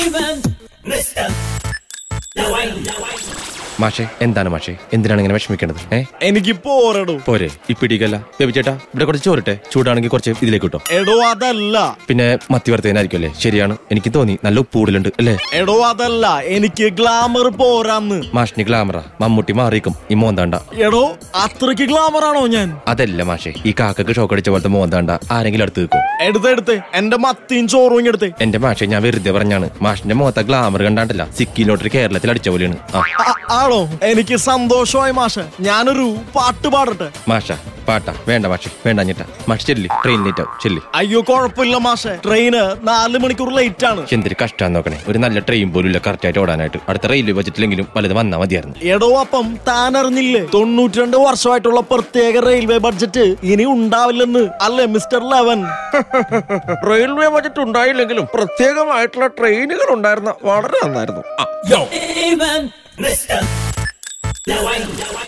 മാഷെ എന്താണ് മാഷെ എന്തിനാണ് ഇങ്ങനെ വിഷമിക്കേണ്ടത് ഏ എനിക്ക് പോരടോ പോരെ ഇപ്പിടിക്കല്ല ബേബി ചേട്ടാ ഇവിടെ കുറച്ച് ചോരട്ടെ ചൂടാണെങ്കിൽ കുറച്ച് ഇതിലേക്ക് കിട്ടോ എടോ അതല്ല പിന്നെ മത്തി വറുത്തതിനായിരിക്കും അല്ലേ ശരിയാണ് എനിക്ക് തോന്നി നല്ല ഉപ്പ് കൂടുതലുണ്ട് അല്ലേ എടോ അതല്ല എനിക്ക് ഗ്ലാമർ പോരാന്ന് മാഷിന് ഗ്ലാമറ മമ്മൂട്ടി മാറിക്കും ഈ മോന്താണ്ട എടോ അത്രയ്ക്ക് ഗ്ലാമർ ആണോ ഞാൻ അതല്ല മാഷെ ഈ കാക്കക്ക് ഷോക്ക് അടിച്ച പോലത്തെ മോന്താണ്ട ആരെങ്കിലും അടുത്ത് നിൽക്കോ എടുത്ത് എടുത്ത് എന്റെ മത്തിയും ചോറും ഇങ്ങ് എടുത്ത് എന്റെ മാഷെ ഞാൻ വെറുതെ പറഞ്ഞാണ് മാഷിന്റെ മുഖത്തെ ഗ്ലാമർ കണ്ടാണ്ടല്ല സിക്കി ലോട്ടറി കേരളത്തിൽ അടിച്ച പോലെയാണ് ആ ആ- ആണോ എനിക്ക് സന്തോഷമായി മാഷ ഞാനൊരു പാട്ട് പാടട്ടെ മാഷ പാട്ടാ വേണ്ട മാഷെ വേണ്ട ഞെട്ടാ മാഷ് ചെല്ലി ട്രെയിൻ ലേറ്റ് ആവും ചെല്ലി അയ്യോ കുഴപ്പമില്ല മാഷെ ട്രെയിന് നാല് മണിക്കൂർ ലേറ്റ് ആണ് പക്ഷെ എന്തൊരു കഷ്ടാന്ന് നോക്കണേ ഒരു നല്ല ട്രെയിൻ പോലും ഇല്ല കറക്റ്റ് ആയിട്ട് ഓടാനായിട്ട് അടുത്ത റെയിൽവേ ബജറ്റിലെങ്കിലും പലത് വന്നാ മതിയായിരുന്നു എടോ അപ്പം താൻ അറിഞ്ഞില്ലേ തൊണ്ണൂറ്റിരണ്ട് വർഷമായിട്ടുള്ള പ്രത്യേക റെയിൽവേ ബഡ്ജറ്റ് ഇനി ഉണ്ടാവില്ലെന്ന് അല്ലേ മിസ്റ്റർ ലെവൻ റെയിൽവേ ബജറ്റ് ഉണ്ടായില്ലെങ്കിലും പ്രത്യേകമായിട്ടുള്ള ട്രെയിനുകൾ ഉണ്ടായിരുന്ന വളരെ നന്നായിരുന്നു ആ Even Mr.